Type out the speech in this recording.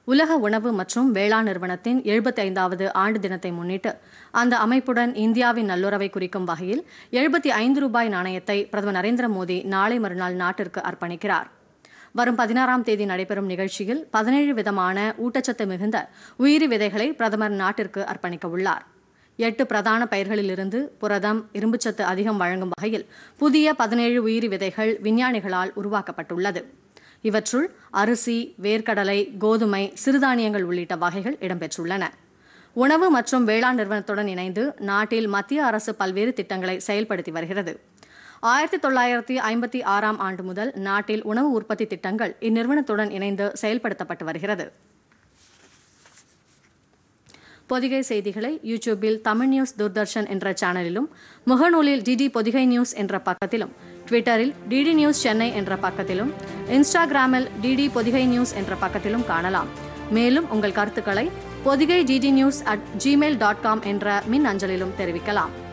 உலக உணவு மற்றும் வேளாண் நிறுவனத்தின் எழுபத்தி ஐந்தாவது ஆண்டு தினத்தை முன்னிட்டு அந்த அமைப்புடன் இந்தியாவின் நல்லுறவை குறிக்கும் வகையில் எழுபத்தி ஐந்து ரூபாய் நாணயத்தை பிரதமர் நரேந்திர மோடி நாளை மறுநாள் நாட்டிற்கு அர்ப்பணிக்கிறார் வரும் பதினாறாம் தேதி நடைபெறும் நிகழ்ச்சியில் பதினேழு விதமான ஊட்டச்சத்து மிகுந்த உயிரி விதைகளை பிரதமர் நாட்டிற்கு அர்ப்பணிக்க உள்ளார் எட்டு பிரதான பயிர்களிலிருந்து புரதம் இரும்புச்சத்து அதிகம் வழங்கும் வகையில் புதிய பதினேழு உயிரி விதைகள் விஞ்ஞானிகளால் உருவாக்கப்பட்டுள்ளது இவற்றுள் அரிசி வேர்க்கடலை கோதுமை சிறுதானியங்கள் உள்ளிட்ட வகைகள் இடம்பெற்றுள்ளன உணவு மற்றும் வேளாண் நிறுவனத்துடன் இணைந்து நாட்டில் மத்திய அரசு பல்வேறு திட்டங்களை செயல்படுத்தி வருகிறது ஆயிரத்தி தொள்ளாயிரத்தி ஐம்பத்தி ஆறாம் ஆண்டு முதல் நாட்டில் உணவு உற்பத்தி திட்டங்கள் இந்நிறுவனத்துடன் இணைந்து செயல்படுத்தப்பட்டு வருகிறது பொதிகை செய்திகளை யூடியூபில் தமிழ் நியூஸ் தூர்தர்ஷன் என்ற சேனலிலும் முகநூலில் டிடி பொதிகை நியூஸ் என்ற பக்கத்திலும் ட்விட்டரில் டிடி நியூஸ் சென்னை என்ற பக்கத்திலும் இன்ஸ்டாகிராமில் டிடி பொதிகை நியூஸ் என்ற பக்கத்திலும் காணலாம் மேலும் உங்கள் கருத்துக்களை Podhigai DD news at Gmail dot com என்ற மின் அஞ்சலிலும் தெரிவிக்கலாம்